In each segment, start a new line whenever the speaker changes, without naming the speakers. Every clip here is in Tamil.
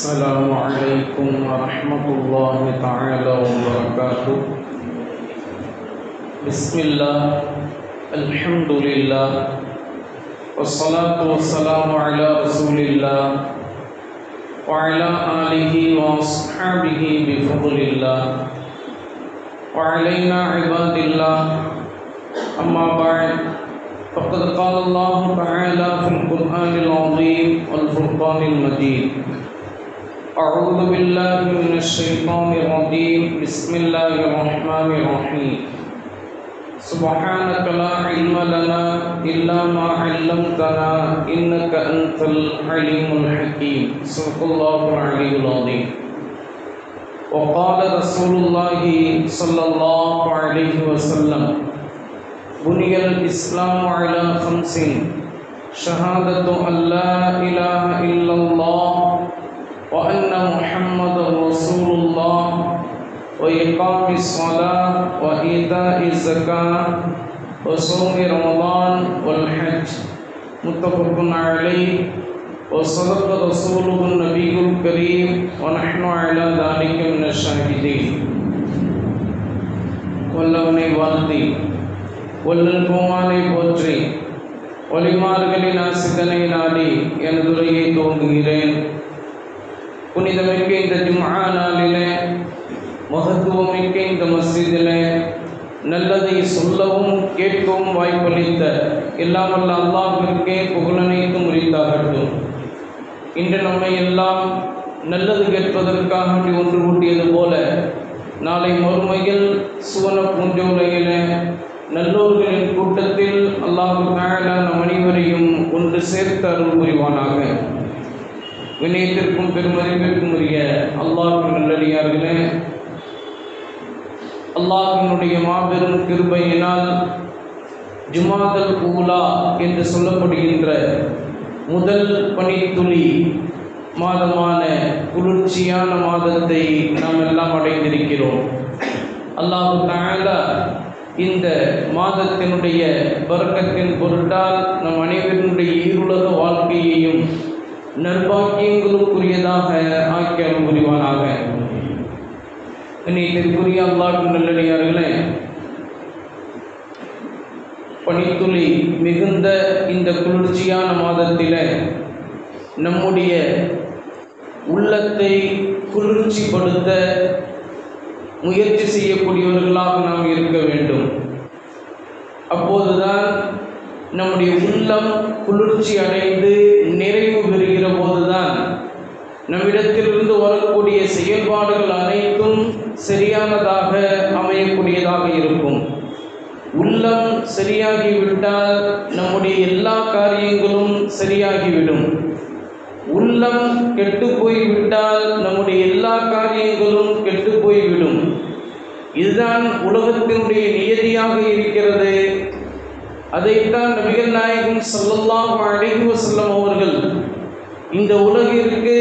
السلام عليكم ورحمة الله تعالى وبركاته بسم الله الحمد لله والصلاة والسلام على رسول الله وعلى آله وأصحابه بفضل الله وعلينا عباد الله أما بعد فقد قال الله تعالى في القرآن العظيم والفرقان المجيد أعوذ بالله من الشيطان الرجيم بسم الله الرحمن الرحيم سبحانك لا علم لنا إلا ما علمتنا إنك أنت العليم الحكيم صدق الله العلي العظيم وقال رسول الله صلى الله عليه وسلم بني الإسلام على خمس شهادة أن لا إله إلا الله وأن محمد رسول الله وإقام الصلاة وإيتاء الزكاة وصوم رمضان والحج متفق عليه وصدق رسوله النبي الكريم ونحن على ذلك من الشاهدين வல்லவனை வாழ்த்தி வல்லல் கோமானை போற்றி ஒளிமார்களின் ஆசிதனை நாடி எனது உரையை துவங்குகிறேன் புனிதமிக்க இந்த ஜும்ஆ நாளிலே மகத்துவமிக்க இந்த மஸ்ஜிதிலே நல்லதை சொல்லவும் கேட்கவும் வாய்ப்பளித்த எல்லாம் வல்ல அல்லாஹிற்கே புகழனைத்தும் உரித்தாகட்டும் இன்று நம்மை எல்லாம் நல்லது கேட்பதற்காக வேண்டி ஒன்று கூட்டியது போல நாளை மறுமையில் சுவன பூஞ்சோலையிலே நல்லோர்களின் கூட்டத்தில் அல்லாஹு தாழா நம் அனைவரையும் ஒன்று சேர்த்து அருள் புரிவானாக வினயத்திற்கும் பெருமதிப்பிற்கும் உரிய அல்லாஹின் நல்லடியார்களே அல்லாஹினுடைய மாபெரும் கிருபையினால் ஜுமாதல் ஊலா என்று சொல்லப்படுகின்ற முதல் பனித்துளி மாதமான குளிர்ச்சியான மாதத்தை நாம் எல்லாம் அடைந்திருக்கிறோம் அல்லாஹு தாலா இந்த மாதத்தினுடைய வர்க்கத்தின் பொருட்டால் நம் அனைவருடைய ஈருலக வாழ்க்கையையும் நற்பாக்கியங்களுக்குரியதாக ஆக்கி அருள் புரிவானாக நீத்திற்குரிய அல்லாஹ் நல்லடியார்களே பனித்துளி மிகுந்த இந்த குளிர்ச்சியான மாதத்தில் நம்முடைய உள்ளத்தை குளிர்ச்சிப்படுத்த முயற்சி செய்யக்கூடியவர்களாக நாம் இருக்க வேண்டும் அப்போதுதான் நம்முடைய உள்ளம் குளிர்ச்சி அடைந்து நிறைவு பெறுகிற போதுதான் நம்மிடத்திலிருந்து வரக்கூடிய செயல்பாடுகள் அனைத்தும் சரியானதாக அமையக்கூடியதாக இருக்கும் உள்ளம் சரியாகிவிட்டால் நம்முடைய எல்லா காரியங்களும் சரியாகிவிடும் உள்ளம் கெட்டு போய்விட்டால் நம்முடைய எல்லா காரியங்களும் கெட்டு போய்விடும் இதுதான் உலகத்தினுடைய நியதியாக இருக்கிறது அதைத்தான் நபிகள் நாயகம் சல்லல்லாஹு அலைஹி வஸல்லம் அவர்கள் இந்த உலகிற்கு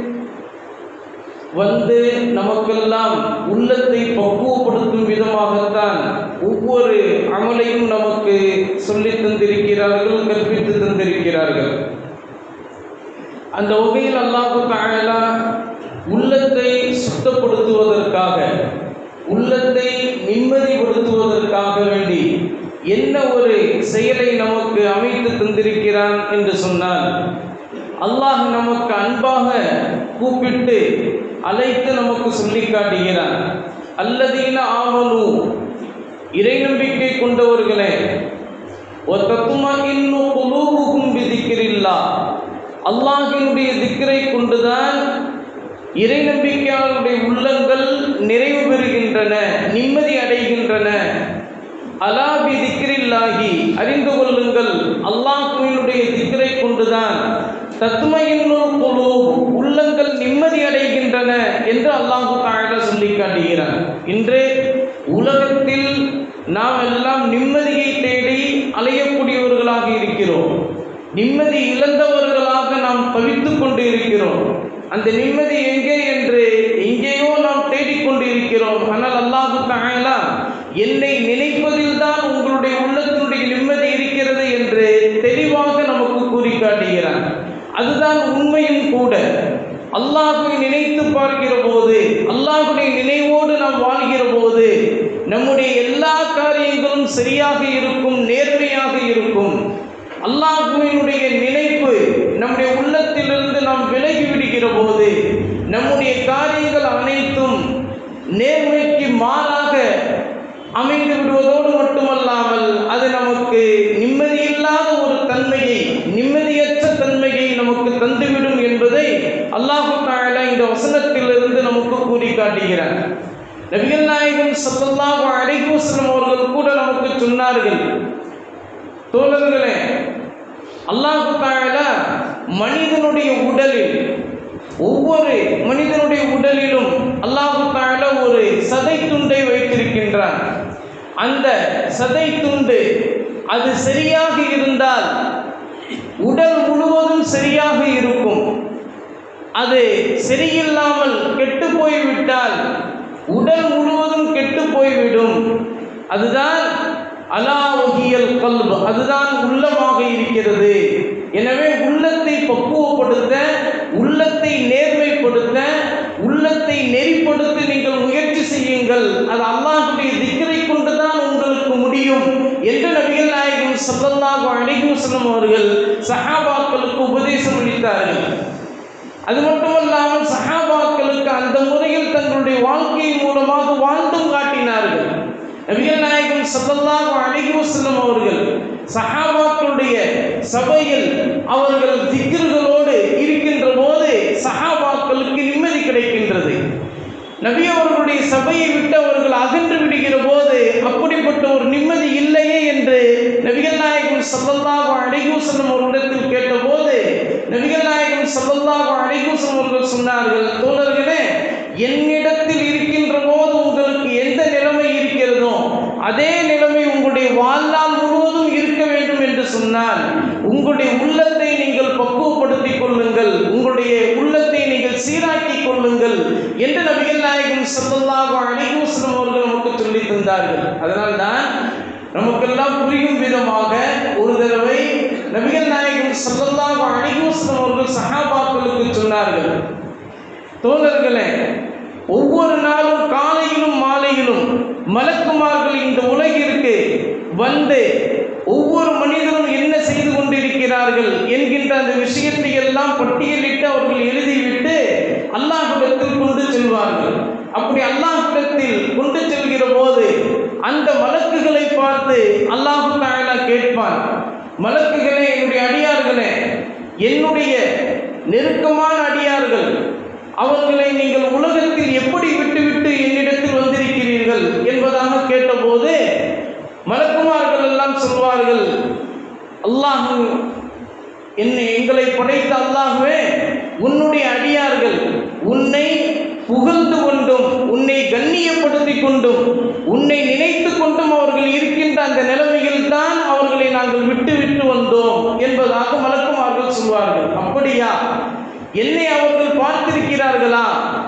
வந்து நமக்கெல்லாம் உள்ளத்தை பக்குவப்படுத்தும் விதமாகத்தான் ஒவ்வொரு அமலையும் நமக்கு சொல்லித் தந்திருக்கிறார்கள் கற்பித்து தந்திருக்கிறார்கள் அந்த வகையில் அல்லாஹு தாழலா உள்ளத்தை சுத்தப்படுத்துவதற்காக உள்ளத்தை நிம்மதிப்படுத்துவதற்காக வேண்டி என்ன ஒரு செயலை நமக்கு அமைத்து தந்திருக்கிறான் என்று சொன்னால் அல்லாஹ் நமக்கு அன்பாக கூப்பிட்டு அழைத்து நமக்கு சொல்லி காட்டுகிறான் அல்லதீன ஆமனு இறை நம்பிக்கை கொண்டவர்களே ஒத்தத்துமா இன்னும் குலூபுகும் விதிக்கிறில்லா அல்லாஹினுடைய திக்கரை கொண்டுதான் இறை நம்பிக்கையாளருடைய உள்ளங்கள் நிறைவு பெறுகின்றன நிம்மதி அடைகின்றன அலாபி திக்ரில்லாகி அறிந்து கொள்ளுங்கள் அல்லாஹுவினுடைய திக்கரை கொண்டுதான் தத்துமையின்னொரு குழு உள்ளங்கள் நிம்மதி அடைகின்றன என்று அல்லாஹு தாழ சொல்லி காட்டுகிறார் இன்று உலகத்தில் நாம் எல்லாம் நிம்மதியை தேடி அலையக்கூடியவர்களாக இருக்கிறோம் நிம்மதி இழந்தவர்களாக நாம் தவித்துக் கொண்டு இருக்கிறோம் அந்த நிம்மதி எங்கே என்று எங்கேயோ நாம் தேடிக்கொண்டு இருக்கிறோம் ஆனால் அல்லாஹு தாயலா என்னை நினைப்பதில் தான் உங்களுடைய உள்ளத்தினுடைய நிம்மதி இருக்கிறது என்று தெளிவாக நமக்கு கூறி காட்டுகிறான் அதுதான் உண்மையும் கூட அல்லாஹுவை சரியாக இருக்கும் நேர்மையாக இருக்கும் அல்லாஹுவினுடைய நினைப்பு நம்முடைய உள்ளத்திலிருந்து நாம் விலகி விடுகிற போது நம்முடைய காரியங்கள் அனைத்தும் நேர்மைக்கு மாறாக அமைந்து விடுவதோடு மட்டுமல்லாமல் அது நமக்கு நிம்மதியில்லாத ஒரு தன்மையை நிம்மதியற்ற தன்மையை நமக்கு தந்துவிடும் என்பதை அல்லாஹு தாலா இந்த வசனத்திலிருந்து நமக்கு கூறி காட்டுகிறார் நபிகள் நாயகம் சல்லல்லாஹு அலைஹி வஸல்லம் அவர்கள் கூட நமக்கு சொன்னார்கள் தோழர்களே அல்லாஹு தாலா மனிதனுடைய உடலில் ஒவ்வொரு மனிதனுடைய உடலிலும் அல்லாஹு தாலா ஒரு சதை துண்டை வைத்திருக்கின்றான் அந்த சதை துண்டு அது சரியாக இருந்தால் உடல் முழுவதும் சரியாக இருக்கும் அது சரியில்லாமல் கெட்டு போய்விட்டால் உடல் முழுவதும் கெட்டு போய்விடும் அதுதான் அலாவகியல் கல்பு அதுதான் உள்ளமாக இருக்கிறது எனவே உள்ளத்தை பக்குவப்படுத்த உள்ளத்தை நேர்மைப்படுத்த உள்ளத்தை நெறிப்படுத்த நீங்கள் முயற்சி செய்யுங்கள் அது அல்லாஹுடைய திக்கரை கொண்டுதான் உங்களுக்கு முடியும் என்று நபிகள் நாயகம் சல்லல்லாஹு அலைஹி வஸல்லம் அவர்கள் சஹாபாக்களுக்கு உபதேசம் அளித்தார்கள் அது மட்டுமல்லாமல் சஹாபாக்களுக்கு அந்த முறையில் தங்களுடைய வாழ்க்கையின் மூலமாக வாழ்ந்தும் காட்டினார்கள் நபிகள் நாயகம் சல்லல்லாஹு அலைஹி வஸல்லம் அவர்கள் சஹாபாக்களுடைய சபையில் அவர்கள் திக்ர்களோடு இருக்கின்ற போது சஹாபாக்களுக்கு நிம்மதி கிடைக்கின்றது நபி அவர்களுடைய சபையை விட்டு அவர்கள் அகன்று விடுகிற போது அப்படிப்பட்ட ஒரு நிம்மதி இல்லையே என்று நபிகள் நாயகம் சல்லல்லாஹு அலைஹி வஸல்லம் அவர்களிடத்தில் கேட்டபோது நபிகள் நாயகம் சல்லல்லாஹு அலைஹி வஸல்லம் அவர்கள் சொன்னார்கள் தோழர்களே என்னிடத்தில் இருக்கின்ற போது உங்களுக்கு எந்த நிலைமை இருக்கிறதோ அதே நிலைமை உங்களுடைய வாழ்நாள் முழுவதும் இருக்க வேண்டும் என்று சொன்னால் உங்களுடைய உள்ளத்தை நீங்கள் பக்குவப்படுத்திக் கொள்ளுங்கள் உங்களுடைய உள்ளத்தை நீங்கள் சீராக்கிக் கொள்ளுங்கள் என்று நபிகள் நாயகம் சல்லல்லாஹு அலைஹி வஸல்லம் அவர்கள் நமக்கு சொல்லித் தந்தார்கள் அதனால்தான் நமக்கெல்லாம் புரியும் விதமாக ஒரு தடவை நபிகள் நாயகம் சல்லல்லாஹு அலைஹி வஸல்லம் அவர்கள் சஹாபாக்களுக்கு சொன்னார்கள் தோழர்களே ஒவ்வொரு நாளும் காலையிலும் மாலையிலும் மலக்குமார்கள் இந்த உலகிற்கு வந்து ஒவ்வொரு மனிதனும் என்ன செய்து கொண்டிருக்கிறார்கள் என்கின்ற அந்த விஷயத்தை எல்லாம் பட்டியலிட்டு அவர்கள் எழுதிவிட்டு அல்லாஹ்விடத்தில் கொண்டு செல்வார்கள் அப்படி அல்லாஹ்விடத்தில் கொண்டு செல்கிற போது அந்த மலக்குகளை பார்த்து அல்லாஹு தாயலா கேட்பான் மலக்குகளே என்னுடைய அடியார்களே என்னுடைய நெருக்கமான அடியார்கள் அவர்களை நீங்கள் உலகத்தில் எப்படி விட்டுவிட்டு என்னிடத்தில் வந்திருக்கிறீர்கள் என்பதாக கேட்டபோது மலக்குமார்கள் எல்லாம் சொல்வார்கள் அல்லாஹ் என்னை எங்களை படைத்த அல்லாஹுவே உன்னுடைய அடியார்கள் உன்னை புகழ்ந்து கொண்டும் உன்னை கண்ணியப்படுத்தி கொண்டும் உன்னை நினைத்து கொண்டும் அவர்கள் இருக்கின்ற அந்த நிலைமையில் தான் அவர்களை நாங்கள் விட்டு விட்டு வந்தோம் என்பதாக மலக்குமார்கள் சொல்வார்கள் அப்படியா என்னை அவர்கள் பார்த்திருக்கிறார்களா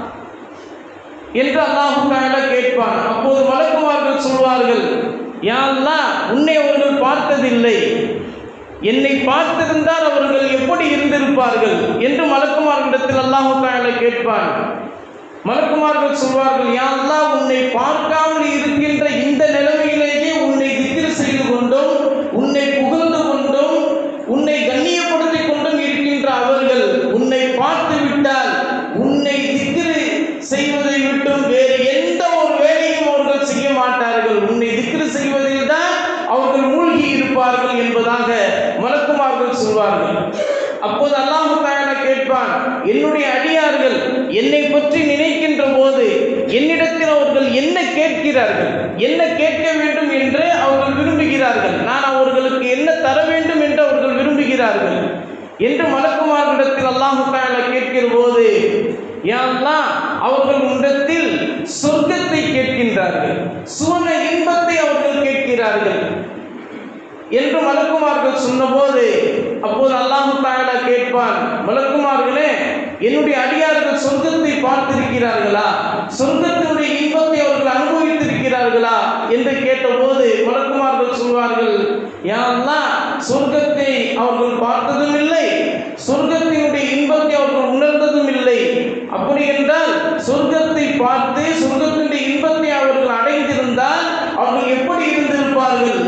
என்று அல்லாஹு தாலா கேட்பான் அப்போது மலக்குமார்கள் சொல்வார்கள் யா அல்லாஹ் உன்னை அவர்கள் பார்த்ததில்லை என்னை பார்த்திருந்தால் அவர்கள் எப்படி இருந்திருப்பார்கள் என்று மலக்குமார்களிடத்தில் அல்லாஹு தாலா கேட்பான் மலக்குமார்கள் சொல்வார்கள் யா அல்லாஹ் உன்னை பார்க்காமல் இருக்கின்ற இந்த நிலைமையிலேயே உன்னை திக்ர் செய்து கொண்டும் உன்னை புகழ்ந்து கொண்டும் உன்னை கண்ணியப்படுத்திக் கொண்டும் இருக்கின்ற அவர்கள் உன்னை பார்த்து விட்டால் உன்னை திக்ரு செய்வதை விட்டும் வேறு எந்த ஒரு வேலையும் அவர்கள் செய்ய மாட்டார்கள் உன்னை திக்ரு செய்வதில் தான் அவர்கள் மூழ்கி இருப்பார்கள் என்பதாக மலக்குமார்கள் சொல்வார்கள் அப்போது அல்லாஹு தாயால கேட்பான் என்னுடைய அடியார்கள் என்னை பற்றி நினைக்கின்ற போது என்னிடத்தில் அவர்கள் என்ன கேட்கிறார்கள் என்ன கேட்க வேண்டும் என்று அவர்கள் விரும்புகிறார்கள் நான் அவர்களுக்கு என்ன தர வேண்டும் என்று அவர்கள் விரும்புகிறார்கள் என்று மலக்குமார்களிடத்தில் அல்லாஹு தாயால கேட்கிற போது யா அல்லாஹ் அவர்கள் உன்னிடத்தில் சொர்க்கத்தை கேட்கின்றார்கள் சுவன இன்பத்தை அவர்கள் கேட்கிறார்கள் என்று மலக்குமார்கள் சொன்னபோது அப்போது அல்லாஹு தாயாலா கேட்பான் மலக்குமார்களே என்னுடைய அடியார்கள் சொர்க்கத்தை பார்த்திருக்கிறார்களா சொர்க்கத்தினுடைய இன்பத்தை அவர்கள் அனுபவித்திருக்கிறார்களா என்று கேட்டபோது மலக்குமார்கள் சொல்வார்கள் யா அல்லாஹ் சொர்க்கத்தை அவர்கள் பார்த்ததும் இல்லை சொர்க்கத்தினுடைய இன்பத்தை அவர்கள் உணர்ந்ததும் இல்லை அப்படி என்றால் சொர்க்கத்தை பார்த்து சொர்க்கத்தினுடைய இன்பத்தை அவர்கள் அடைந்திருந்தால் அவர்கள் எப்படி இருந்திருப்பார்கள்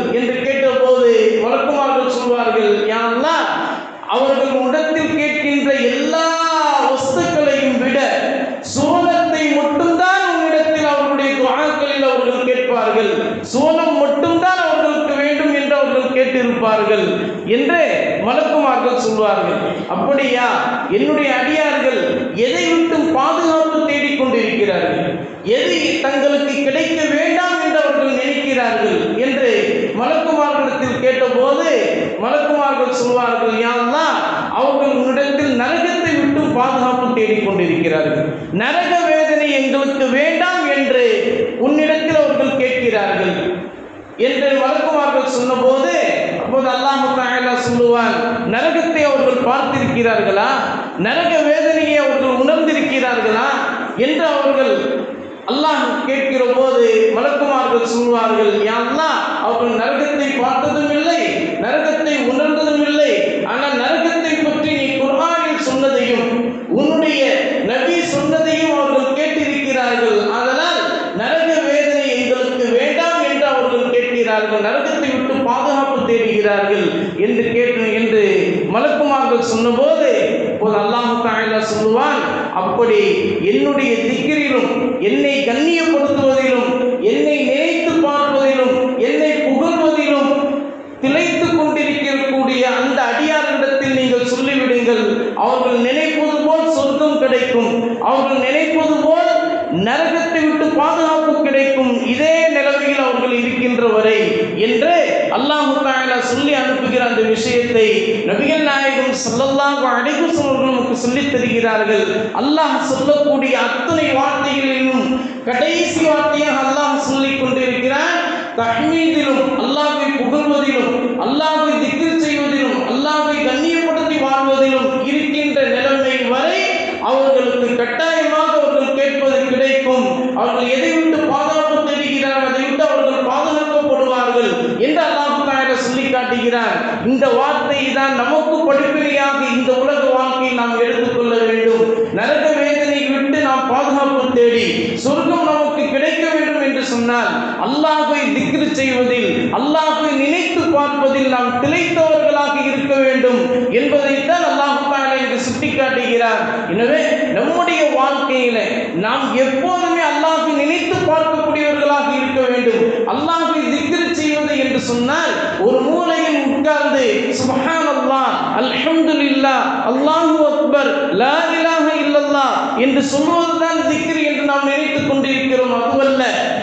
சுவனம் மட்டும்தான் அவர்களுக்கு வேண்டும் என்று அவர்கள் கேட்டிருப்பார்கள் என்று மலக்குமார்கள் சொல்வார்கள் அப்படியா என்னுடைய அடியார்கள் எதை விட்டும் பாதுகாப்பு தேடிக்கொண்டிருக்கிறார்கள் எது தங்களுக்கு கிடைக்க வேண்டாம் என்று அவர்கள் நினைக்கிறார்கள் என்று மலக்குமார்களிடத்தில் கேட்டபோது மலக்குமார்கள் சொல்வார்கள் யாரெல்லாம் அவர்கள் உன்னிடத்தில் நரகத்தை விட்டும் பாதுகாப்பு தேடிக்கொண்டிருக்கிறார்கள் நரக வேதனை எங்களுக்கு வேண்டாம் என்று உன்னிடத்தில் அவர்கள் கேட்கிறார்கள் என்று மலக்குமார்கள் சொன்னபோது அப்போது அல்லாஹு தாயலா சொல்லுவான் நரகத்தை அவர்கள் பார்த்திருக்கிறார்களா நரக வேதனையை அவர்கள் உணர்ந்திருக்கிறார்களா என்று அவர்கள் அல்லாஹ் கேட்கிற போது மலக்குமார்கள் சொல்வார்கள் யாருன்னா அவர்கள் நரகத்தை பார்த்ததும் இல்லை நரகத்தை உணர்ந்ததும் இல்லை ஆனால் நரகத்தை பற்றி நீ குர்ஆனில் சொன்னதையும் உன்னுடைய நபி சொன்னதையும் அவர்கள் கேட்டிருக்கிறார்கள் அதனால் நரக வேதனை எங்களுக்கு வேண்டாம் என்று அவர்கள் கேட்கிறார்கள் நரகத்தை விட்டு பாதுகாப்பு தேடுகிறார்கள் என்று கேட்டு என்று மலக்குமார்கள் சொன்னபோது இப்போது அல்லாஹு தாயலா சொல்லுவான் அப்படி என்னுடைய திக்கிரிலும் என்னை கண்ணியப்படுத்துவதிலும் என்னை நினைத்து பார்ப்பதிலும் என்னை புகழ்வதிலும் திளைத்து கொண்டிருக்கக்கூடிய அந்த அடியாரிடத்தில் நீங்கள் சொல்லிவிடுங்கள் அவர்கள் நினைப்பது போல் சொர்க்கம் கிடைக்கும் அவர்கள் நினைப்பது போல் நரகத்தை விட்டு பாதுகாப்பு கிடைக்கும் இதே நிலைமையில் அவர்கள் இருக்கின்ற வரை என்று அல்லாஹு தாயலா சொல்லி அனுப்புகிற அந்த விஷயத்தை நபிகள் நாயகம் ஸல்லல்லாஹு அலைஹி வஸல்லம் அவர்கள் நமக்கு சொல்லித் தருகிறார்கள் அல்லாஹ் சொல்லக்கூடிய அத்தனை வார்த்தைகளிலும் கடைசி வார்த்தையாக அல்லாஹ் சொல்லிக் கொண்டிருக்கிறான் தஹ்மீதிலும் அல்லாஹ்வை புகழ்வதிலும் அல்லாஹ்வை திக்ர் செய்வதிலும் அல்லாஹ்வை கண்ணியப்படுத்தி வாழ்வதிலும் இருக்கின்ற நிலைமை வரை அவர்களுக்கு கட்டாயமாக அவர்கள் கேட்பது கிடைக்கும் அவர்கள் எதை விட்டு பாதுகாப்பு தேடுகிறார்கள் அதை விட்டு அவர்கள் பாதுகாக்கப்படுவார்கள் என்று அல்லாஹ் தாயர சொல்லி காட்டுகிறார் இந்த வார்த்தை தான் நமக்கு படிப்பினையாக இந்த உலக வாழ்க்கையில் நாம் எடுத்துக்கொள்ள வேண்டும் நரக வேதனை விட்டு நாம் பாதுகாப்பு தேடி சொர்க்கம் நமக்கு கிடைக்க வேண்டும் என்று சொன்னால் அல்லாஹை திக்ரு செய்வதில் அல்லாஹை நினைத்து பார்ப்பதில் நாம் திளைத்தவர்களாக இருக்க வேண்டும் என்பதைத்தான் அல்லாஹ் தாலா இங்கு சுட்டிக்காட்டுகிறார் எனவே நம்முடைய வாழ்க்கையில நாம் எப்போதுமே அல்லாஹை நினைத்து பார்க்கக்கூடியவர்களாக இருக்க வேண்டும் அல்லாஹை திக்ரு செய்வது என்று சொன்னால் ஒரு மூலையில் உட்கார்ந்து சுபஹான் அல்லாஹ் அல்ஹம்துலில்லாஹ் அல்லாஹு அக்பர் லா இலாஹ இல்லல்லாஹ் என்று சொல்வதுதான் திக்ரு என்று நாம் நினைத்துக் கொண்டிருக்கிறோம் அதுவல்ல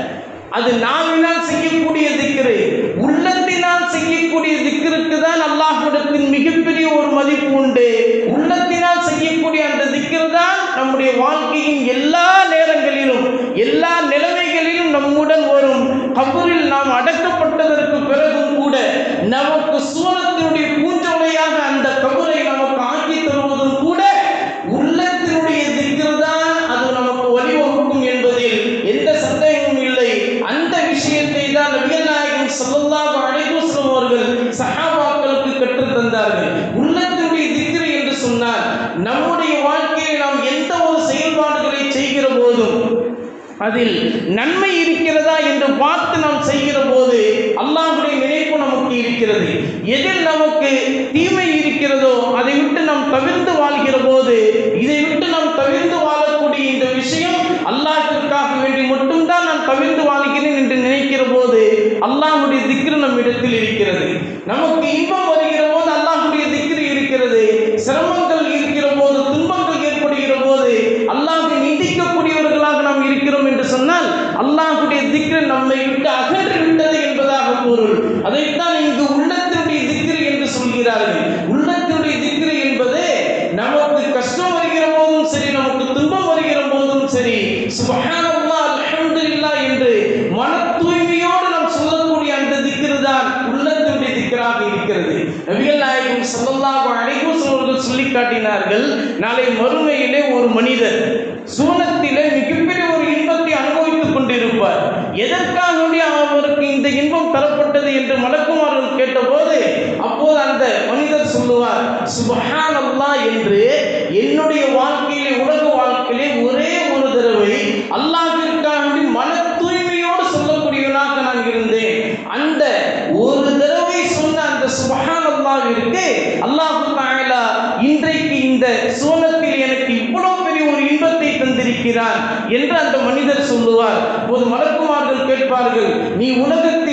அது நாவினால் செய்யக்கூடிய திக்ரு உள்ளத்தினால் செய்யக்கூடிய திக்ருக்கு தான் அல்லாஹ்விடத்தில் மிகப்பெரிய ஒரு மதிப்பு உண்டு உள்ளத்தினால் செய்யக்கூடிய அந்த திக்ரு தான் நம்முடைய வாழ்க்கையின் எல்லா நேரங்களிலும் எல்லா நிலைமைகளிலும் நம்முடன் வரும் கபரில் நாம் அடக்கப்பட்டதற்கு பிறகும் கூட நமக்கு சூரத்தினுடைய பூஞ்சோலையாக அந்த கபரை நமக்கு ஆக்கி தருவதும் கூட உள்ளத்தினுடைய திக்ரு தான் அது நமக்கு வழிவகுக்கும் என்பதில் எந்த சந்தேகமும் இல்லை அந்த விஷயத்தை தான் நபிகள் நாயகம் ஸல்லல்லாஹு அலைஹி வஸல்லம் அவர்கள் சஹாபாக்களுக்கு கற்றுத் தந்தார்கள் உள்ளத்தினுடைய திக்ரு என்று சொன்னால் நம்முடைய வாழ்க்கையில் நாம் எந்த ஒரு செயல்பாடுகளை செய்கிற போதும் அதில் நன்மை இருக்கிறதா என்று பார்த்து நாம் செய்கிற போது அல்லாஹ்வுடைய நினைப்பு நமக்கு இருக்கிறது எதில் நமக்கு தீமை இருக்கிறதோ அதை விட்டு நாம் தவிர்த்து வாழ்கிற போது இதை விட்டு நாம் தவிர்த்து வாழக்கூடிய இந்த விஷயம் அல்லாஹ்விற்காக வேண்டி மட்டும்தான் நான் தவிர்த்து வாழ்கிறேன் என்று நினைக்கிற போது அல்லாஹ்வுடைய திக்ரு நம் இடத்தில் இருக்கிறது நமக்கு இன்பம் வருகிற போது அல்லாஹ்வுடைய திக்ரு இருக்கிறது சிரமங்கள் இருக்கிற போது துன்பங்கள் ஏற்படுகிற போது அல்லாஹ்வை நிந்திக்கக்கூடியவர்களாக நாம் இருக்கிறோம் என்று சொன்னால் அல்லாஹ்வுடைய திக்ரு நம்மை விட்டு அகன்று விட்டது என்பதாக பொருள் அதைத்தான் இங்கு உள்ளத்தினுடைய திக்ரு என்று சொல்கிறார்கள் உள்ளத்தினுடைய திக்ரு என்பது நமக்கு கஷ்டம் வருகிற போதும் சரி நமக்கு துன்பம் வருகிற போதும் சரி சுபஹானல்லாஹ் அல்ஹம்துலில்லாஹ் என்று மன தூய்மையோடு நாம் சொல்லக்கூடிய அந்த திக்ரு தான் உள்ளத்தினுடைய திக்ராக இருக்கிறது நபிகள் நாயகம் ஸல்லல்லாஹு அலைஹி வஸல்லம் அவர்கள் சொல்லி காட்டினார்கள் நாளை மறுமையிலே ஒரு மனிதர் சூனத்திலே மிகப்பெரிய ஒரு இன்பத்தை அனுபவித்துக் கொண்டிருப்பார் எதற்காக வேண்டி அவருக்கு இந்த இன்பம் தரப்பட்டது என்று மலக்குமார்கள் கேட்டபோது அப்போது அந்த மனிதர் சொல்லுவார் சுபஹான் அல்லாஹ் என்று என்னுடைய வாழ்க்கையிலே உலக வாழ்க்கையிலே ஒரே ஒரு தடவை அல்லாஹ்விற்காக வேண்டி மன தூய்மையோடு சொல்லக்கூடியவனாக நான் இருந்தேன் அந்த ஒரு தடவை சொன்ன அந்த சுபஹான் அல்லாஹ்விற்கு அல்லாஹ் தஆலா இன்றைக்கு இந்த சோனத்தில் எனக்கு இவ்வளவு பெரிய ஒரு இன்பத்தை தந்திருக்கிறான் என்று அந்த மனிதர் சொல்லுவார் போது மலக்குமார்கள் கேட்பார்கள் நீ உலகத்தில்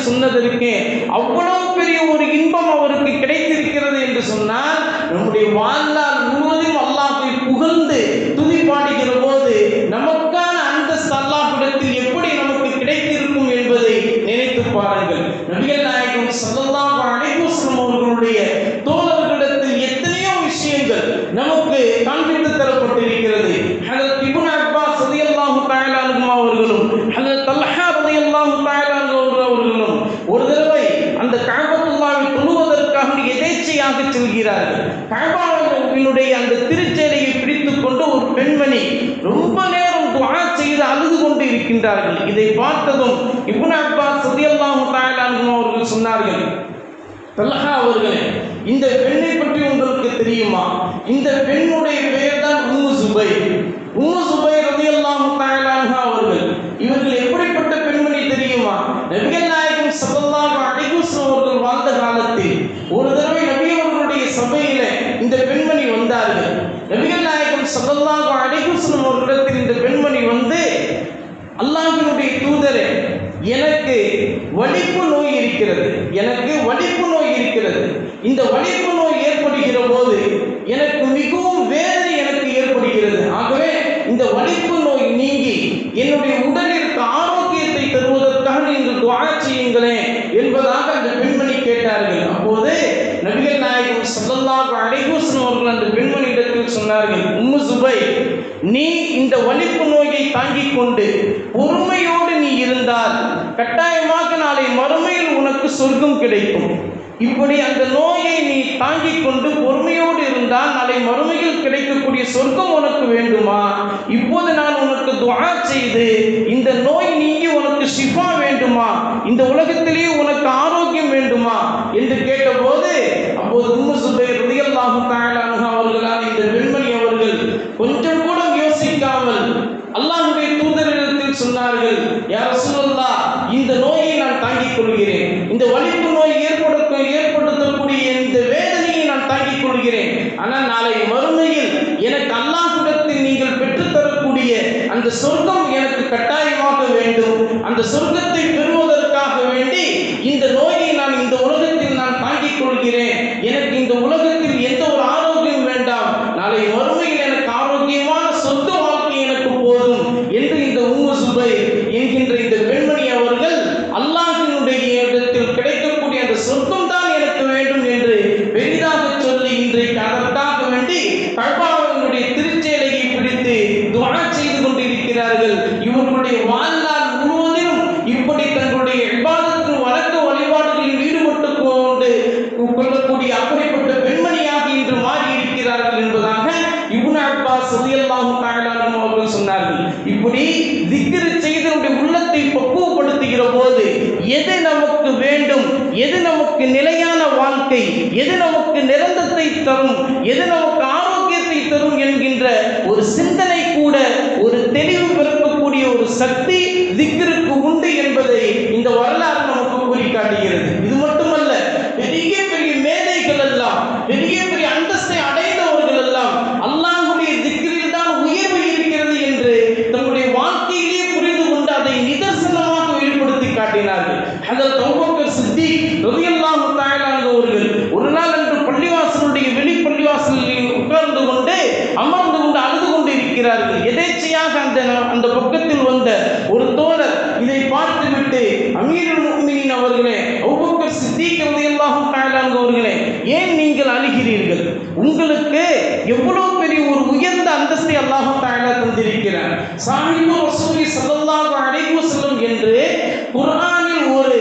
சொன்னதற்கு அவ்வளவு பெரிய ஒரு இன்பம் அவருக்கு கிடைத்திருக்கிறது என்று சொன்னால் நம்முடைய வாழ்நாள் முழுவதும் அல்லாஹை புகழ்ந்து துதி பாடுகிற போது நமக்கான அந்தஸ்து அல்லாஹ்விடத்தில் எப்படி நமக்கு கிடைத்திருக்கும் என்பதை நினைத்து பாருங்கள் நபிகள் நாயகம் ஸல்லல்லாஹு அலைஹி வஸல்லம் அவர்களுடைய தோழர்களிடத்தில் எத்தனையோ விஷயங்கள் நமக்கு காண்பித்து தரப்பட்டிருக்கிறது ஹஜரத் இப்னு அப்பாஸ் ரலியல்லாஹு தஆலா அன்ஹு அவர்களும் ஹஜரத் தல்ஹா ரலியல்லாஹு தஆலா அன்ஹு அவர்களும் ஒரு தடவை அந்த கஅபத்துல்லாவை தொழுவதற்காக எதேச்சையாக செல்கிறார்கள் கஅபாவினுடைய அந்த திருச்சேலையை பிடித்துக் கொண்டு ஒரு பெண்மணி ரொம்ப நேரம் துஆ செய்து அழுது கொண்டு இருக்கின்றார்கள் இதை பார்த்ததும் இப்னு அப்பாஸ் ரலியல்லாஹு தஆலா அன்ஹு அவர்கள் சொன்னார்கள் தல்ஹா அவர்களே இந்த பெண்ணை பற்றி உங்களுக்கு தெரியுமா இந்த பெண்ணுடைய பெயர் தான் உம்மு சுபை உம்மு சுபை ரலியல்லாஹு தஆலா அன்ஹா அவர்கள் இவர்கள் எப்படிப்பட்ட பெண்மணி தெரியுமா நபிகள் நாயகம் ஸல்லல்லாஹு அலைஹி வஸல்லம் அவர்கள் வாழ்ந்த காலத்தில் ஒரு தடவை நபி அவர்களுடைய சபையில இந்த பெண்மணி வந்தார்கள் நபிகள் நாயகம் ஸல்லல்லாஹு அலைஹி வஸல்லம் அவர்களிடத்தில் இந்த பெண்மணி வந்து அல்லாஹ்வினுடைய தூதரே எனக்கு வலிப்பு நோய் இருக்கிறது எனக்கு வலிப்பு நோய் இருக்கிறது இந்த வலிப்பு நோய் ஏற்படுகிற போது எனக்கு மிகவும் வேதனை எனக்கு ஏற்படுகிறது ஆகவே இந்த வலிப்பு நோய் நீங்கி என்னுடைய உடலிற்கு ஆரோக்கியத்தை தருவதற்காக நீங்கள் துவா செய்யுங்களேன் என்பதாக அந்த பெண்மணி கேட்டார்கள் அப்போது நபிகள் நாயகம் ஸல்லல்லாஹு அலைஹி வஸல்லம் அவர்கள் அந்த பெண்மணியிடத்தில் சொன்னார்கள் உம்மு சுபை நீ இந்த வலிப்பு நோயை தாங்கிக் கொண்டு பொறுமையோடு நீ இருந்தால் கட்டாயமாக நாளை மறுமையில் உனக்கு சொர்க்கம் கிடைக்கும் இப்படி அந்த நோயை நீ தாங்கிக் கொண்டு பொறுமையோடு இருந்தால் நாளை மறுமையில் கிடைக்கக்கூடிய சொர்க்கம் உனக்கு வேண்டுமா இப்போது நான் உனக்கு துஆ செய்து இந்த நோய் நீங்கி உனக்கு ஷிஃபா வேண்டுமா இந்த உலகத்திலேயே உனக்கு ஆரோக்கியம் வேண்டுமா என்று கேட்டபோது அப்போது உம்மு சுபைர் ரலியல்லாஹு தஆலா அன்ஹா அவர்களால் இந்த பெண்மணி அவர்கள் கொஞ்சம் கூட யோசிக்காமல் அல்லாஹ்வுடைய தூதரிடத்தில் சொன்னார்கள் யா ரசூலுல்லாஹ் இந்த நோயை நான் தாங்கிக் கொள்கிறேன் இந்த வலிப்பு நோய் ஏற்படுத்த ஏற்படுத்தக்கூடிய இந்த வேதனையை நான் தாங்கிக் கொள்கிறேன் ஆனால் நாளை மறுமையில் எனக்கு அல்லாஹ்விடத்தில் நீங்கள் பெற்றுத்தரக்கூடிய அந்த சொர்க்கம் எனக்கு கட்டாயமாக வேண்டும் அந்த சொர்க்கத்தை பெறுவதற்காக வேண்டி இந்த நோயை நான் இந்த உலகத்தில் நான் தாங்கிக் கொள்கிறேன் எனக்கு இந்த உலகத்தில் எந்த ஒரு ஆரோக்கியம் வேண்டாம் நாளை மறுமையில் எனக்கு ஆரோக்கியமான சொந்த வாழ்க்கை எனக்கு போதும் என்று இந்த உம்மு சுபை என்கின்ற இந்த பெண்மணி அவர்கள் அல்லாஹினுடைய இடத்தில் கிடைக்கக்கூடிய அந்த சொர்க்கம் தான் எனக்கு வேண்டும் என்று பெரிதாக சொல்லி இன்றைக்கு அதற்காக வேண்டி கழ்பாவனுடைய திருச்சேலையை பிடித்து துவா செய்து கொண்டிருக்கிறார்கள் இவர்களுடைய வாழ்நாள் முழுவதிலும் இப்படி தங்களுடைய இபாதத்தின் வழக்க வழிபாடுகளில் ஈடுபட்டு கொண்டு கொள்ளக்கூடிய அப்படிப்பட்ட பெண்மணியாக இன்று மாறி இருக்கிறார்கள் என்பதாக இப்னு அப்பாஸ் ரலியல்லாஹு தஆலா அன்ஹு அவர்கள் சொன்னார்கள் இப்படி திக்ர் செய்து நம்முடைய உள்ளத்தை பக்குவப்படுத்துகிற போது எது நமக்கு வேண்டும் எது நமக்கு நிலையான வாழ்க்கை எது நமக்கு நிரந்தரத்தை தரும் எது நமக்கு ஆரோக்கியத்தை தரும் என்கின்ற ஒரு சிந்தனை கூட ஒரு தெளிவு பிறக்கக்கூடிய ஒரு சக்தி திக்ருக்கு உண்டு என்பதை இந்த வரலாறு நமக்கு கூறி காட்டுகிறது இது மட்டுமல்ல பெரிய பெரிய மேதைகள் எல்லாம் பெரிய பெரிய அந்தஸ்தை அடைந்தவர்கள் எல்லாம் அல்லாஹ்வுடைய திக்ரில் தான் உயர்வு இருக்கிறது என்று தன்னுடைய வாழ்க்கையிலேயே புரிந்து கொண்டு அதை நிதர்சனமாக வெளிப்படுத்தி காட்டினார்கள் ஹஜரத் அபூபக்கர் சித்திக் ரலியல்லாஹு தஆலா அன்ஹு அவர்கள் ஒரு நாள் அன்று பள்ளிவாசலுடைய வெளி பள்ளிவாசலில் உட்கார்ந்து கொண்டு அமர்ந்து கொண்டு அழுது கொண்டு இருக்கிறார்கள் எதேச்சையாக அந்த அந்த பக்கத்தில் வந்த ஒரு தோழர் இதை பார்த்துவிட்டு அமீருல் முஃமினீன் அவர்களே அபூபக்கர் சித்திக் ரலியல்லாஹு தஆலா அன்ஹு அவர்களே ஏன் நீங்கள் அழுகிறீர்கள் உங்களுக்கு எவ்வளவு பெரிய ஒரு உயர்ந்த அந்தஸ்தை அல்லாஹ் தஆலா தந்திருக்கிறார் சாஹிபு ரசூலி ஸல்லல்லாஹு அலைஹி வஸல்லம் என்று குர்ஆனில் ஒரு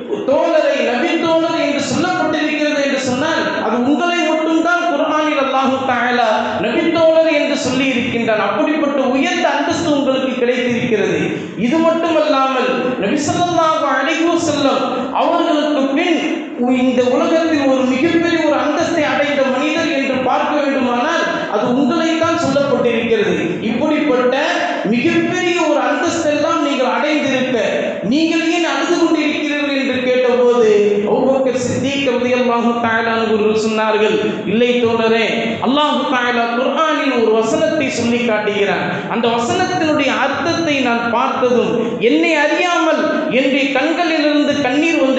தோழரை நபி தோழர் என்று சொல்லப்பட்டிருக்கிறது என்று சொன்னால் அது உங்களை மட்டும்தான் குர்ஆனில் அல்லாஹ் தஆலா நபி தோழர் என்று சொல்லி இருக்கின்றான் அப்படிப்பட்ட உயர்ந்த அந்தஸ்து உங்களுக்கு கிடைத்திருக்கிறது இது மட்டுமல்லாமல் நபி ஸல்லல்லாஹு அலைஹி வஸல்லம் அவர்களுக்கு பின் இந்த உலகத்தில் ஒரு மிகப்பெரிய ஒரு அந்தஸ்தை அடைந்த மனிதர் என்று பார்க்க வேண்டுமானால் அது உங்களைத்தான் சொல்லப்பட்டிருக்கிறது இப்படிப்பட்ட மிகப்பெரிய ஒரு அந்தஸ்தெல்லாம் நீங்கள் அடைந்திருக்க நீங்கள் ஏன் அழுது கொண்டிருக்கிறீர்கள் என்று கேட்டபோது அபூபக்கர் சித்திக் ரலியல்லாஹு தஆலா அவர்கள் சொன்னார்கள் இல்லை தோழரே அல்லாஹ் தஆலா குர்ஆனில் ஒரு வசனத்தை சொல்லி காட்டுகிறான் அந்த வசனத்தினுடைய அர்த்தத்தை நான் பார்த்ததும் என்னை அறியாமல் என்னுடைய கண்களிலிருந்து கண்ணீர் வந்து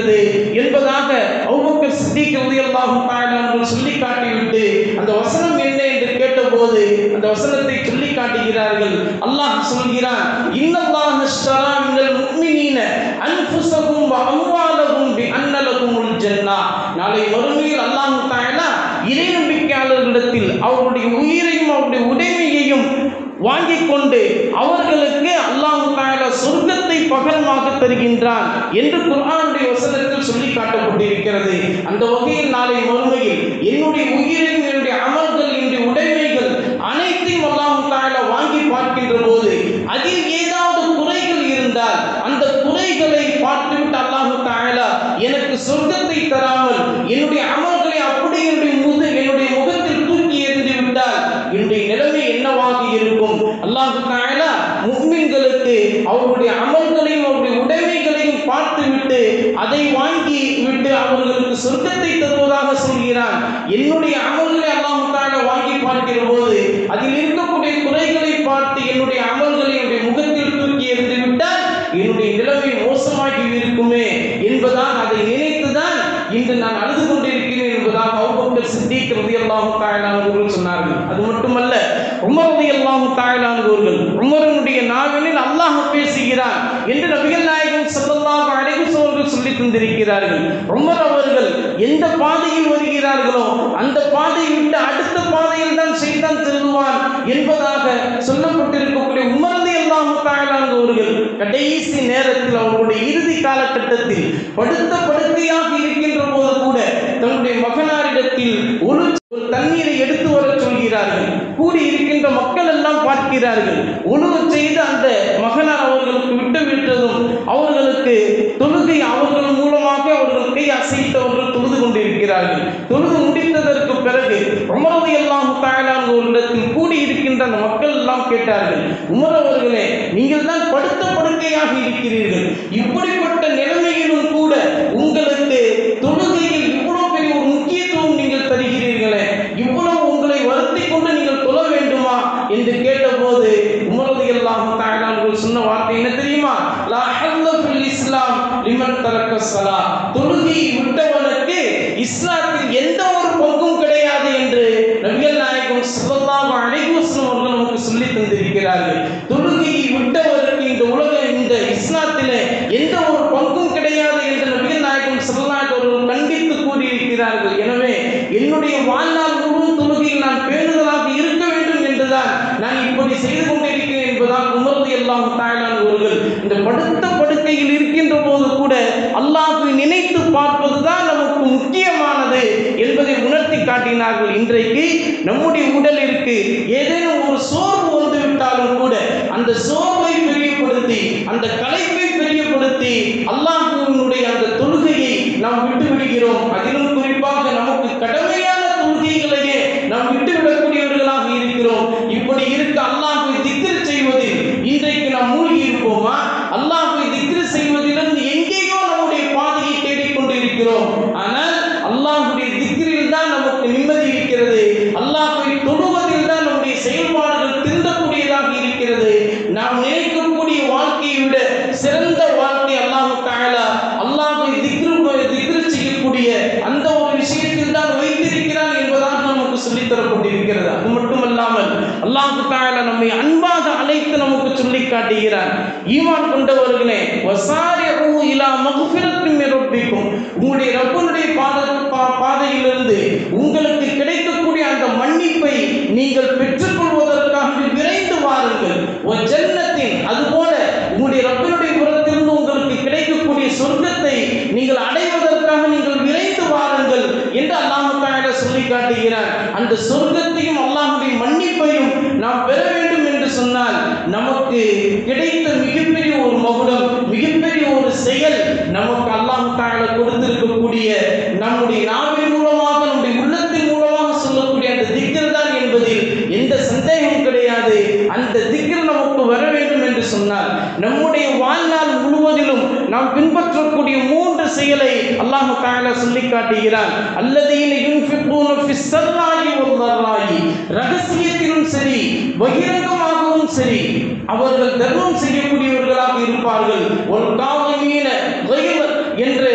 இருக்கிறது என்பதாக அவுபக்கர் சித்திக் ரலியல்லாஹு தஆலா அவர்கள் சொல்லி காட்டிவிட்டு அந்த வசனம் என்ன என்று கேட்டபோது அந்த வசனத்தை சொல்லி காட்டுகிறார்கள் அல்லாஹ் சொல்கிறான் இன்னல்லாஹ் அஷ்தரா மினல் முஃமினீன அன்ஃபுஸஹும் வ அம்வாலஹும் பி அன்ன லஹுமுல் ஜன்னah நாளை மறுமையில் அல்லாஹ் தஆலா இறை நம்பிக்கையாளர்களிடத்தில் அவருடைய உயிரையும் அவருடைய உடைமையையும் வாங்கிக் கொண்டு அவர்களுக்கு அல்லாஹ் தஆலா சொர்க்கத்தை பகரமாக தருகின்றான் என்று குர்ஆனுடைய வசனத்தில் சொல்லி காட்டப்பட்டிருக்கிறது அந்த வகையில் நாளை மறுமையில் என்னுடைய உயிரையும் என்னுடைய அமல்கள் என்னுடைய உடைமைகள் அனைத்தையும் அல்லாஹ் தஆலா வாங்கி பார்க்கின்ற போது அதில் ஏதாவது குறைகள் இருந்தால் அந்த குறைகளை பார்த்துவிட்டு அல்லாஹ் தஆலா எனக்கு சொர்க்கத்தை தராமல் என்னுடைய அமல்களை அப்படியே என்னுடைய முது என்னுடைய முகத்தில் தூக்கி எறிந்து விட்டால் என்னுடைய நிலைமை என்னவாக இருக்கும் அல்லாஹ் தஆலா முஃமின்களுக்கு அவருடைய அமல்களையும் அவருடைய உடைமைகளையும் பார்த்துவிட்டு அதை வாங்கி விட்டு அவர்களுக்கு சொர்க்கத்தை தருவதாக சொல்கிறான் என்னுடைய அமல்களை அல்லாஹ் தஆலா வாங்கி பார்க்கிற போது அதில் இருக்கக்கூடிய குறைகளை பார்த்து என்னுடைய அமல்களை என்னுடைய முகத்தில் தூக்கி எறிந்து விட்டால் என்னுடைய நிலைமை மோசமாகி இருக்குமே என்பதால் அதை நினைத்துதான் இன்று நான் அழுது கொண்டிருக்கிறேன் என்பதாக அவுபக்கர் சித்திக் ரலியல்லாஹு தஆலா அவர்கள் சொன்னார்கள் அது மட்டுமல்ல உமர் ரலியல்லாஹு தஆலா அவர்கள் உமரனுடைய நாவினில் அல்லாஹ் பேசுகிறான் என்று நபிகள் நாயகம் ஸல்லல்லாஹு அலைஹி வஸல்லம் அவர்கள் சொல்லி தந்திருக்கிறார்கள் உமர் அவர்கள் எந்த பாதையில் வருகிறார்களோ அந்த பாதையை விட்டு அடுத்த பாதையில் தான் செய்தான் செல்வான் என்பதாக சொல்லப்பட்டிருக்கக்கூடிய உமர் ரலியல்லாஹு தஆலா அவர்கள் கடைசி நேரத்தில் அவர்களுடைய இறுதி காலகட்டத்தில் படுத்த படுக்கையாக இருக்கின்ற போது கூட தன்னுடைய மகனாரிடத்தில் ஒரு ஒரு தண்ணீரை எடுத்து வர சொல்கிறார்கள் கூடி இருக்கின்ற மக்கள் எல்லாம் பார்க்கிறார்கள் உணவு செய்து அந்த மகனார் அவர்களுக்கு விட்டு விட்டதும் அவர்களுக்கு தொழுகை அவர்கள் மூலமாக அவர்கள் கை அசைத்து அவர்கள் தொழுது கொண்டிருக்கிறார்கள் தொழுது முடித்ததற்கு பிறகு உமரது எல்லாம் தாயலான்களிடத்தில் கூடி இருக்கின்ற அந்த மக்கள் எல்லாம் கேட்டார்கள் உமர் அவர்களே நீங்கள் தான் படுத்த படுக்கையாக இருக்கிறீர்கள் இப்படிப்பட்ட நிலைமையிலும் கூட உங்களுக்கு தொழுகையில் இவ்வளவு பெரிய ஒரு முக்கியத்துவம் நீங்கள் தருகிறீர்களே இவ்வளவு உங்களை வருத்தி கொண்டு நீங்கள் தொழ வேண்டுமா என்று கேட்டபோது உமரது எல்லாம் தாயலான்கள் சொன்ன வார்த்தை என்ன தெரியுமா லா ஹல்ல ஃபில் இஸ்லாம் லிமன் தரக்க ஸலா தொழுகையை விட்டவனுக்கு இஸ்லாத்தில் எந்த ஒரு பங்கும் கிடையாது என்று நபிகள் நாயகம் ஸல்லல்லாஹு அலைஹி வஸல்லம் அவர்கள் நமக்கு சொல்லி தந்திருக்கிறார்கள் தொழுகையை விட்டவருக்கு இந்த உலக இந்த இஸ்லாத்திலே எந்த ஒரு பங்கும் கிடையாது என்று நபிகள் நாயகம் ஸல்லல்லாஹு அலைஹி அவர்கள் கண்டித்து கூறியிருக்கிறார்கள் எனவே என்னுடைய வாழ்நாள் முழுவதும் தொழுகையில் நான் பேணுதலாக இருக்க வேண்டும் என்றுதான் நான் இப்படி செய்து கொண்டிருக்கிறேன் என்பதால் உமர்ந்து எல்லாம் தாய்லாந்து அவர்கள் இந்த படுத்த படுக்கையில் இருக்கின்ற போது கூட அல்லாஹ்வை நினைத்து பார்ப்பதுதான் நமக்கு முக்கியமானது என்பதை உணர்த்தி காட்டினார்கள் இன்றைக்கு நம்முடைய உடலிற்கு ஏதேனும் ஒரு சோர்வு வந்து விட்டாலும் கூட அந்த சோர்வை பெரியப்படுத்தி அந்த களைப்பை பெரியப்படுத்தி அல்லாஹ்வினுடைய அந்த தொழுகையை நாம் விட்டு விடுகிறோம் அதிலும் குறிப்பாக நமக்கு கடமையான தொழுகைகளையே நாம் விட்டு விடக்கூடியவர்களாக இருக்கிறோம் இப்படி இருக்க அல்லாஹ்வை திக்ர் செய்வதில் இன்றைக்கு நாம் மூழ்கி இருப்போமா அல்லாஹ்வை திக்ர் செய்வதிலிருந்து எங்கேயோ நம்முடைய பாதையை தேடிக்கொண்டு இருக்கிறோம் ஆனால் அல்லாஹ்வுடைய திக்ரில் தான் நமக்கு நிம்மதி இருக்கிறது அல்லாஹ்வை தொழுவதில் தான் நம்முடைய செயல்பாடுகள் திருந்தக்கூடியதாக இருக்கிறது நாம் நினைக்கக்கூடிய வாழ்க்கையை விட சிறந்த வாழ்க்கை அல்லாஹ் தஆலா அல்லாஹ்வை திக்ரு திக்ரு செய்யக்கூடிய அந்த ஒரு விஷயத்தில் தான் வைத்திருக்கிறான் என்பதாக நமக்கு சொல்லித் தரப்பட்டிருக்கிறது அது மட்டுமல்லாமல் அல்லாஹ் தஆலா நம்மை அன்பாக அழைத்து நமக்கு சொல்லி காட்டுகிறான் ஈமான் கொண்டவர்களே வசாரிஉ இலா மக்ஃபிரத்தின் மின் ரப்பிக்கும் உங்களுடைய ரப்பனுடைய பாத பா- பாதையிலிருந்து உங்களுக்கு கிடைக்கக்கூடிய அந்த மன்னிப்பை நீங்கள் பெற்றுக்கொள்வதற்காக விரைந்து வாருங்கள் ஒரு ஜன்னத்தின் அதுபோல உங்களுடைய ரப்பினுடைய புறத்திலிருந்து உங்களுக்கு கிடைக்கக்கூடிய சொர்க்கத்தை நீங்கள் அடைவதற்காக நீங்கள் விரைந்து வாருங்கள் என்று அல்லாஹ் தஆலா சொல்லி காட்டுகிறார் அந்த சொர்க்கத்தையும் அல்லாஹ்வுடைய மன்னிப்பையும் நாம் பெற வேண்டும் என்று சொன்னால் நமக்கு கிடைத்த மிகப்பெரிய ஒரு மகுடம் மிகப்பெரிய ஒரு செயல் நமக்கு அல்லாஹ் தஆலா கொடுத்திருக்கக்கூடிய நம்முடைய நாவின் மூலமாக நம்முடைய உள்ளத்தின் மூலமாக சொல்லக்கூடிய அந்த திக்ர் தான் என்பதில் எந்த சந்தேகமும் கிடையாது அந்த திக்ர் நமக்கு வர வேண்டும் என்று சொன்னால் நம்முடைய வாழ்நாள் முழுவதிலும் நாம் பின்பற்றக்கூடிய மூன்று செயலை அல்லாஹ் தஆலா சொல்லி காட்டுகிறான் அல்லதீன யுன்ஃபிகூன ஃபிஸ் ஸர்ராயி வல் தர்ராயி ரகசியத்திலும் சரி பகிரங்கமாகவும் சரி அவர்கள் தர்மம் செய்யக்கூடியவர்களாக இருப்பார்கள் ஒரு காவமீன என்று அல்லாஹ்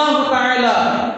அல்லாஹு தாலா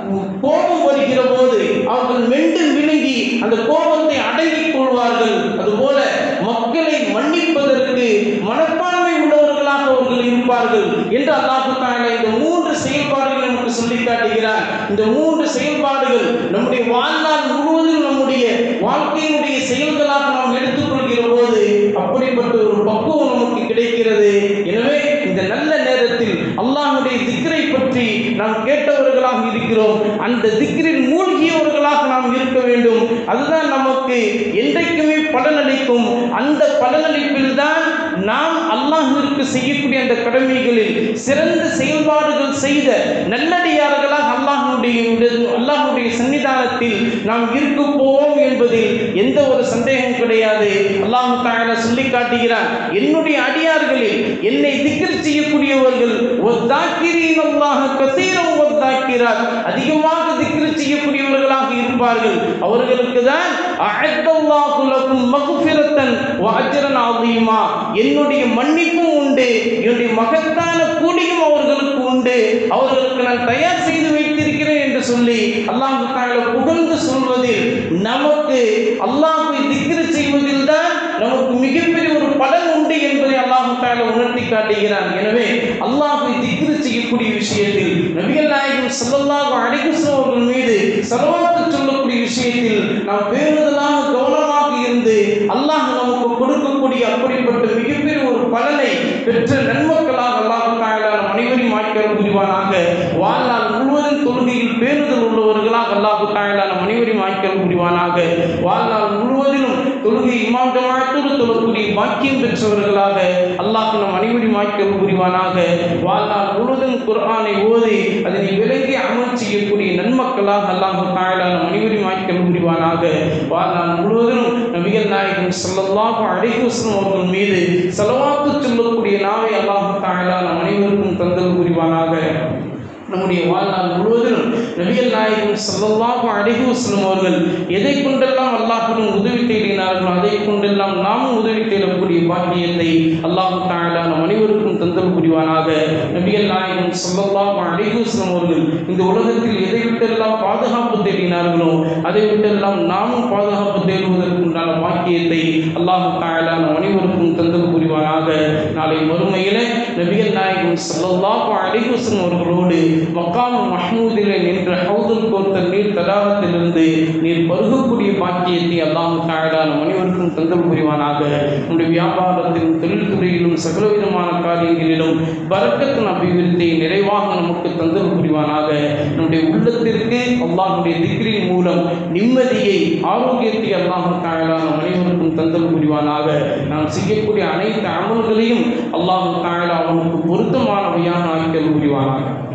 கோபம் வருகிற போது அவர்கள் மெண்டு விழுங்கி அந்த கோபத்தை அடங்கிக் கொள்வார்கள் அதுபோல மக்களை மன்னிப்பதற்கு மனப்பான்மை உள்ளவர்களாக அவர்கள் இருப்பார்கள் என்று அல்லாஹு தாலா இந்த மூன்று செயல்பாடுகளை நமக்கு சொல்லி காட்டுகிறார் இந்த மூன்று செயல்பாடுகள் நம்முடைய வாழ்நாள் முழுவதும் நம்முடைய வாழ்க்கையினுடைய செயல்களாக நாம் எடுத்துக்கொள்கிற போது அப்படிப்பட்ட ஒரு பக்குவம் நமக்கு கிடைக்கிறது எனவே இந்த நல்ல நேரத்தில் அல்லாஹ்வுடைய திக்ரை பற்றி நாம் கேட்டவர்களாக இருக்கிறோம் அந்த திக்ரில் மூழ்கியவர்களாக நாம் இருக்க வேண்டும் அதுதான் நமக்கு என்றைக்குமே பலனளிக்கும் அந்த பலனளிப்பில் தான் நாம் அல்லாஹ்விற்கு செய்யக்கூடிய அந்த கடமைகளில் சிறந்த செயல்பாடுகள் செய்த நல்லடியார்களாக அல்லாஹ்வுடைய அல்லாஹ்வுடைய சன்னிதானத்தில் நாம் இருக்க போவோம் என்பதில் எந்த ஒரு சந்தேகம் கிடையாது அல்லாஹ் தாயால சொல்லி காட்டுகிறான் என்னுடைய அடியார்களில் என்னை திக்ர் செய்யக்கூடியவர்கள் ஒத்தாக்கிரீன் அல்லாஹ் கசீரம் ஒத்தாக்கிறார் அதிகமாக திக்ர் செய்யக்கூடியவர்களாக இருப்பார்கள் அவர்களுக்கு தான் அஅத்தல்லாஹு லகும் மக்ஃபிரத்தன் வ அஜ்ரன் அதீமா என்னுடைய மன்னிப்பும் உண்டு என்னுடைய மகத்தான கூலியும் அவர்களுக்கு உண்டு அவர்களுக்கு நான் தயார் செய்து வைத்திருக்கிறேன் என்று சொல்லி அல்லாஹ் தாயால புகழ்ந்து சொல்வதில் நமக்கு அல்லாஹ்வை திக்ர் செய்வதில் தான் நமக்கு மிகப்பெரிய ஒரு பலன் உண்டு என்பதை அல்லாஹ் தாயால உணர்த்தி காட்டுகிறான் எனவே அல்லாஹ்வை திக்ர் செய்யக்கூடிய விஷயத்தில் நபிகள் நாயகம் ஸல்லல்லாஹு அலைஹி வஸல்லம் அவர்கள் மீது ஸலவாத்து சொல்லக்கூடிய விஷயத்தில் நாம் பேருதலாக கவனமாக இருந்து அல்லாஹ் நமக்கு கொடுக்கக்கூடிய அப்படிப்பட்ட மிகப்பெரிய ஒரு பலனை பெற்ற நன்மக்களாக அல்லாஹ் தாயால நம் அனைவரையும் ஆக்கியர் புரிவானாக வாழ்நாள் முழுவதும் தொழுகையில் பேருதல் உள்ளவர்களாக அல்லாஹ் தாயால நம் அனைவரையும் ஆக்கியர் புரிவானாக வாழ்நாள் முழுவதிலும் தொழுகை இமாம் ஜமாத்தோடு தொழக்கூடிய பாக்கியம் பெற்றவர்களாக அல்லாஹ் நம் அனைவரையும் ஆக்கியர் புரிவானாக வாழ்நாள் முழுவதும் குர்ஆனை ஓதி அதனை விலகி அமல் செய்யக்கூடிய நன்மக்களாக அல்லாஹ் தாயால நம் அனைவரையும் ஆக்கியர் புரிவானாக வாழ்நாள் முழுவதும் நபிகள் நாயகம் ஸல்லல்லாஹு அலைஹி வஸல்லம் அவர்கள் மீது ஸலவாத்து சொல்லக்கூடிய நாவை அல்லாஹ் தஆலா நம் அனைவருக்கும் தந்தல் புரிவானாக நம்முடைய வாழ்நாள் முழுவதிலும் நபிகள் நாயகம் ஸல்லல்லாஹு அலைஹி வஸல்லம் அவர்கள் எதை கொண்டெல்லாம் அல்லாஹ்விடம் உதவி தேடினார்களோ அதை கொண்டெல்லாம் நாமும் உதவி தேடக்கூடிய பாக்கியத்தை அல்லாஹ் தஆலா நம் அனைவருக்கும் தந்தல் புரிவானாக நபிகள் நாயகம் ஸல்லல்லாஹு அலைஹி வஸல்லம் அவர்கள் இந்த உலகத்தில் எதை விட்டெல்லாம் பாதுகாப்பு தேடினார்களோ அதை விட்டெல்லாம் நாமும் பாதுகாப்பு தேடுவதற்குண்டான பாக்கியத்தை அல்லாஹ் தஆலா நம் அனைவருக்கும் தந்தல் புரிவானாக நாளை மறுமையிலே நபிகள் நாயகம் ஸல்லல்லாஹு அலைஹி வஸல்லம் அவர்களோடு மக்காம் மஹ்மூதிலே நின்ற ஹவுதுல் கோத்தல் நீர் தடாகத்திலிருந்து நீர் பருகக்கூடிய பாக்கியத்தை அல்லாஹ் தஆலா நம் அனைவருக்கும் தந்தல் புரிவானாக நம்முடைய வியாபாரத்திலும் தொழில்துறையிலும் சகலவிதமான காரியங்களிலும் பரக்கத்தின் அபிவிருத்தி நிறைவாக நமக்கு தந்தல் புரிவானாக நம்முடைய உள்ளத்திற்கு அல்லாஹ்வுடைய திக்ரின் மூலம் நிம்மதியை ஆரோக்கியத்தை அல்லாஹ் தஆலா நம் அனைவருக்கும் தந்தல் புரிவானாக நாம் செய்யக்கூடிய அனைத்து அமல்களையும் அல்லாஹ் தஆலா அவனுக்கு பொருத்தமானவையாக ஆக்கியல் புரிவானாக